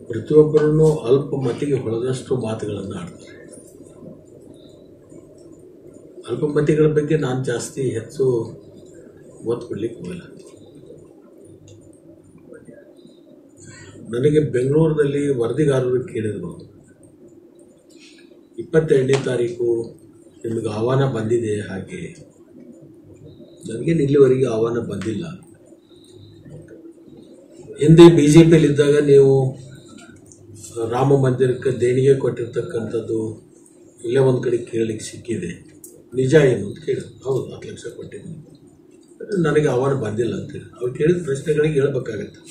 ಪ್ರತಿಯೊಬ್ಬರೂ ಅಲ್ಪ ಮಟ್ಟಿಗೆ ಹೊಳೆದಷ್ಟು ಮಾತುಗಳನ್ನು ಆಡ್ತಾರೆ ಅಲ್ಪಮತಿಗಳ ಬಗ್ಗೆ ನಾನು ಜಾಸ್ತಿ ಹೆಚ್ಚು ಒತ್ತು ಕೊಡ್ಲಿಕ್ಕೆ ಹೋಗಲ್ಲ ನನಗೆ ಬೆಂಗಳೂರಿನಲ್ಲಿ ವರದಿಗಾರರು ಕೇಳಿದರು ಇಪ್ಪತ್ತೆರಡನೇ ತಾರೀಕು ನಿಮಗೆ ಆಹ್ವಾನ ಬಂದಿದೆ ಹಾಗೆ ನನಗೇನು ಇಲ್ಲಿವರೆಗೆ ಆಹ್ವಾನ ಬಂದಿಲ್ಲ ಹಿಂದೆ ಬಿ ಜೆ ಪಿಯಲ್ಲಿದ್ದಾಗ ನೀವು ರಾಮ ಮಂದಿರಕ್ಕೆ ದೇಣಿಗೆ ಕೊಟ್ಟಿರ್ತಕ್ಕಂಥದ್ದು ಇಲ್ಲೇ ಒಂದು ಕಡೆ ಕೇಳಲಿಕ್ಕೆ ಸಿಕ್ಕಿದೆ ನಿಜ ಏನು ಅಂತ ಕೇಳಿದ್ರು ಹೌದು ಹತ್ತು ಲಕ್ಷ ಕೊಟ್ಟಿದ್ದೀನಿ ನನಗೆ ಆಹ್ವಾನ ಬಂದಿಲ್ಲ ಅಂತೇಳಿ ಅವ್ರು ಕೇಳಿದ ಪ್ರಶ್ನೆಗಳಿಗೆ ಹೇಳ್ಬೇಕಾಗತ್ತೆ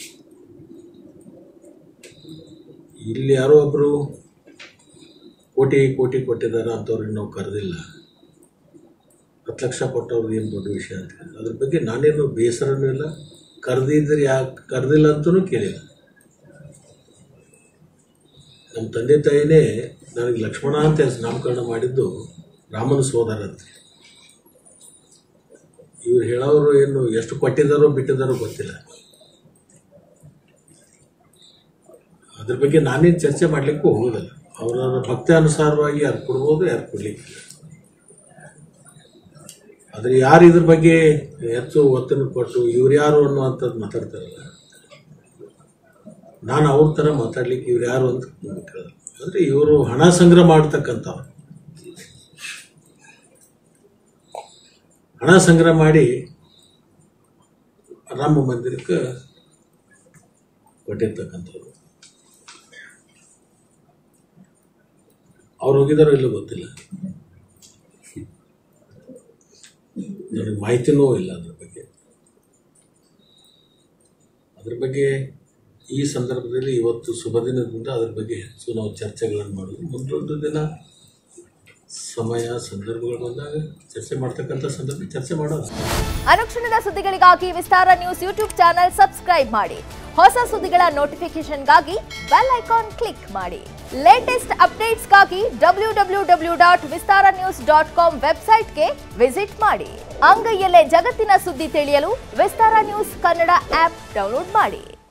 ಇಲ್ಲಿ ಯಾರೋ ಒಬ್ಬರು ಕೋಟಿ ಕೋಟಿ ಕೊಟ್ಟಿದ್ದಾರೆ ಅಂಥವ್ರಿಗೆ ನಾವು ಕರೆದಿಲ್ಲ ಹತ್ತು ಲಕ್ಷ ಕೊಟ್ಟವ್ರಿಗೆ ಏನು ದೊಡ್ಡ ವಿಷಯ ಅಂತ ಅದ್ರ ಬಗ್ಗೆ ನಾನೇನು ಬೇಸರನೂ ಇಲ್ಲ ಕರೆದಿದ್ರೆ ಯಾಕೆ ಕರೆದಿಲ್ಲ ಅಂತಲೂ ಕೇಳಿಲ್ಲ ನಮ್ಮ ತಂದೆ ತಾಯಿನೇ ನನಗೆ ಲಕ್ಷ್ಮಣ ಅಂತ ಹೆಸರು ನಾಮಕರಣ ಮಾಡಿದ್ದು ರಾಮನ ಸೋದರ ಅಂತ ಇವ್ರು ಹೇಳೋರು ಏನು ಎಷ್ಟು ಕೊಟ್ಟಿದ್ದಾರೋ ಬಿಟ್ಟಿದ್ದಾರೋ ಗೊತ್ತಿಲ್ಲ ಅದ್ರ ಬಗ್ಗೆ ನಾನೇನು ಚರ್ಚೆ ಮಾಡಲಿಕ್ಕೂ ಹೋಗೋದಿಲ್ಲ ಅವರವರ ಭಕ್ತಿ ಅನುಸಾರವಾಗಿ ಯಾರು ಕೊಡ್ಬೋದು ಯಾರು ಕೊಡ್ಲಿಕ್ಕಿಲ್ಲ ಆದರೆ ಯಾರು ಇದ್ರ ಬಗ್ಗೆ ಹೆಚ್ಚು ಒತ್ತನ್ನು ಕೊಟ್ಟು ಇವ್ರು ಯಾರು ಅನ್ನುವಂಥದ್ದು ಮಾತಾಡ್ತಾರಲ್ಲ ನಾನು ಅವ್ರ ಥರ ಮಾತಾಡ್ಲಿಕ್ಕೆ ಇವ್ರು ಯಾರು ಅಂತ ಕೇಳೋದು ಅಂದರೆ ಇವರು ಹಣ ಸಂಗ್ರಹ ಮಾಡ್ತಕ್ಕಂಥವ್ರು ಹಣ ಸಂಗ್ರಹ ಮಾಡಿ ರಾಮ ಮಂದಿರಕ್ಕೆ ಕೊಟ್ಟಿರ್ತಕ್ಕಂಥವ್ರು ಅವ್ರು ಹೋಗಿದಾರೋ ಇಲ್ಲೋ ಗೊತ್ತಿಲ್ಲ ನನಗೆ ಮಾಹಿತಿನೂ ಇಲ್ಲ ಅದ್ರ ಬಗ್ಗೆ ಅದ್ರ ಬಗ್ಗೆ ಈ ಸಂದರ್ಭದಲ್ಲಿ ಇವತ್ತು ಶುಭ ದಿನದಿಂದ ಅದ್ರ ಬಗ್ಗೆ ಹೆಚ್ಚು ನಾವು ಚರ್ಚೆಗಳನ್ನು ಮಾಡೋದು ಮುಂದೊಂದು ದಿನ ಸಮಯ ಸಂದರ್ಭಗಳು ಬಂದಾಗ ಚರ್ಚೆ ಮಾಡ್ತಕ್ಕಂಥ ಸಂದರ್ಭ ಚರ್ಚೆ ಮಾಡೋಣ ಅನುಕ್ಷಣದ ಸುದ್ದಿಗಳಿಗಾಗಿ Vistara news YouTube channel subscribe ಮಾಡಿ ಹೊಸ ಸುದ್ದಿಗಳ ನೋಟಿಫಿಕೇಶನ್ಗಾಗಿ ಬೆಲ್ ಐಕಾನ್ ಕ್ಲಿಕ್ ಮಾಡಿ ಲೇಟೆಸ್ಟ್ ಅಪ್ಡೇಟ್ಸ್ಗಾಗಿ W W W dot Vistara news dot com ವೆಬ್ಸೈಟ್ಗೆ ವಿಸಿಟ್ ಮಾಡಿ ಅಂಗೈಯಲ್ಲೇ ಜಗತ್ತಿನ ಸುದ್ದಿ ತಿಳಿಯಲು Vistara news Kannada app download ಮಾಡಿ